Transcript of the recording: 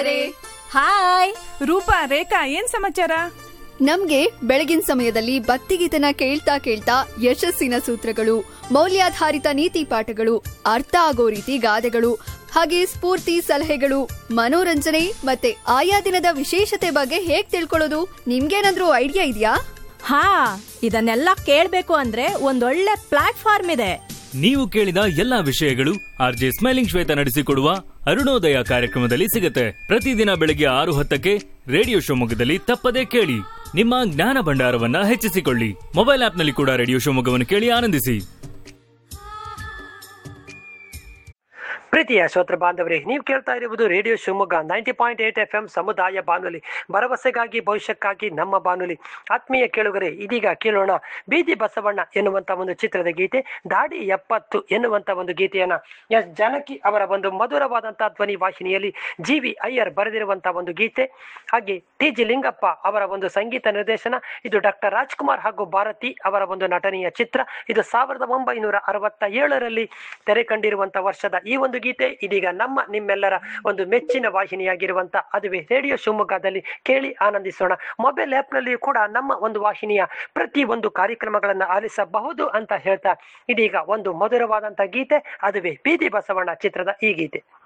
hi Roopa ರೇಖಾ ಏನ್ ಸಮಾಚಾರ ನಮ್ಗೆ ಬೆಳಗಿನ ಸಮಯದಲ್ಲಿ ಭಕ್ತಿಗೀತನ ಕೇಳ್ತಾ ಕೇಳ್ತಾ ಯಶಸ್ಸಿನ ಸೂತ್ರಗಳು ಮೌಲ್ಯಾಧಾರಿತ ನೀತಿ ಪಾಠಗಳು ಅರ್ಥ ಆಗೋ ರೀತಿ ಗಾದೆಗಳು ಹಾಗೆ ಸ್ಫೂರ್ತಿ ಸಲಹೆಗಳು ಮನೋರಂಜನೆ ಮತ್ತೆ ಆಯಾ ದಿನದ ವಿಶೇಷತೆ ಬಗ್ಗೆ ಹೇಗ್ ತಿಳ್ಕೊಳ್ಳೋದು ನಿಮ್ಗೇನಾದ್ರೂ ಐಡಿಯಾ ಇದೆಯಾ ಹಾ ಇದನ್ನೆಲ್ಲ ಕೇಳ್ಬೇಕು ಅಂದ್ರೆ ಒಂದೊಳ್ಳೆ ಪ್ಲಾಟ್ಫಾರ್ಮ್ ಇದೆ ನೀವು ಕೇಳಿದ ಎಲ್ಲಾ ವಿಷಯಗಳು ಆರ್ ಜೆ ಸ್ಮೈಲಿಂಗ್ ಶ್ವೇತ ನಡೆಸಿಕೊಡುವ ಅರುಣೋದಯ ಕಾರ್ಯಕ್ರಮದಲ್ಲಿ ಸಿಗುತ್ತೆ ಪ್ರತಿದಿನ ಬೆಳಗ್ಗೆ ಆರು ಹತ್ತಕ್ಕೆ ರೇಡಿಯೋ ಶಿವಮೊಗ್ಗದಲ್ಲಿ ತಪ್ಪದೇ ಕೇಳಿ ನಿಮ್ಮ ಜ್ಞಾನ ಭಂಡಾರವನ್ನ ಹೆಚ್ಚಿಸಿಕೊಳ್ಳಿ ಮೊಬೈಲ್ ಆಪ್ನಲ್ಲಿ ಕೂಡ ರೇಡಿಯೋ ಶಿವಮೊಗ್ಗವನ್ನು ಕೇಳಿ ಆನಂದಿಸಿ ಪ್ರೀತಿಯ ಶ್ರೋತ್ರ ಬಾಂಧವರೇ ನೀವು ಕೇಳ್ತಾ ಇರುವುದು radio Shivamogga ninety point eight F M ಸಮುದಾಯ ಬಾನುಲಿ ಭರವಸೆಗಾಗಿ ಭವಿಷ್ಯಕ್ಕಾಗಿ ನಮ್ಮ ಬಾನುಲಿ ಆತ್ಮೀಯ ಕೇಳುಗರೆ ಇದೀಗ ಕೇಳೋಣ ಬೀದಿ ಬಸವಣ್ಣ ಎನ್ನುವಂತ ಒಂದು ಚಿತ್ರದ ಗೀತೆ ದಾಡಿ ಎಪ್ಪತ್ತು ಎನ್ನುವಂತ ಒಂದು ಗೀತೆಯನ್ನ ಎಸ್ ಜಾನಕಿ ಅವರ ಒಂದು ಮಧುರವಾದಂತಹ ಧ್ವನಿ ವಾಹಿನಿಯಲ್ಲಿ ಜಿ ವಿ ಅಯ್ಯರ್ ಬರೆದಿರುವಂತಹ ಒಂದು ಗೀತೆ ಹಾಗೆ ಟಿ ಜಿ ಲಿಂಗಪ್ಪ ಅವರ ಒಂದು ಸಂಗೀತ ನಿರ್ದೇಶನ ಇದು ಡಾಕ್ಟರ್ ರಾಜ್ಕುಮಾರ್ ಹಾಗೂ ಭಾರತಿ ಅವರ ಒಂದು ನಟನೆಯ ಚಿತ್ರ ಇದು ಸಾವಿರದ ಒಂಬೈನೂರ ಅರವತ್ತ ಏಳರಲ್ಲಿ ತೆರೆ ಕಂಡಿರುವಂತಹ ವರ್ಷದ ಈ ಒಂದು ಗೀತೆ ಇದೀಗ ನಮ್ಮ ನಿಮ್ಮೆಲ್ಲರ ಒಂದು ಮೆಚ್ಚಿನ ವಾಹಿನಿಯಾಗಿರುವಂತ ಅದುವೇ ರೇಡಿಯೋ ಶಿವಮೊಗ್ಗದಲ್ಲಿ ಕೇಳಿ ಆನಂದಿಸೋಣ ಮೊಬೈಲ್ ಆ್ಯಪ್ನಲ್ಲಿ ಕೂಡ ನಮ್ಮ ಒಂದು ವಾಹಿನಿಯ ಪ್ರತಿ ಒಂದು ಕಾರ್ಯಕ್ರಮಗಳನ್ನು ಆಲಿಸಬಹುದು ಅಂತ ಹೇಳ್ತಾ ಇದೀಗ ಒಂದು ಮಧುರವಾದಂತಹ ಗೀತೆ ಅದುವೇ ಬೀದಿ ಬಸವಣ್ಣ ಚಿತ್ರದ ಈ ಗೀತೆ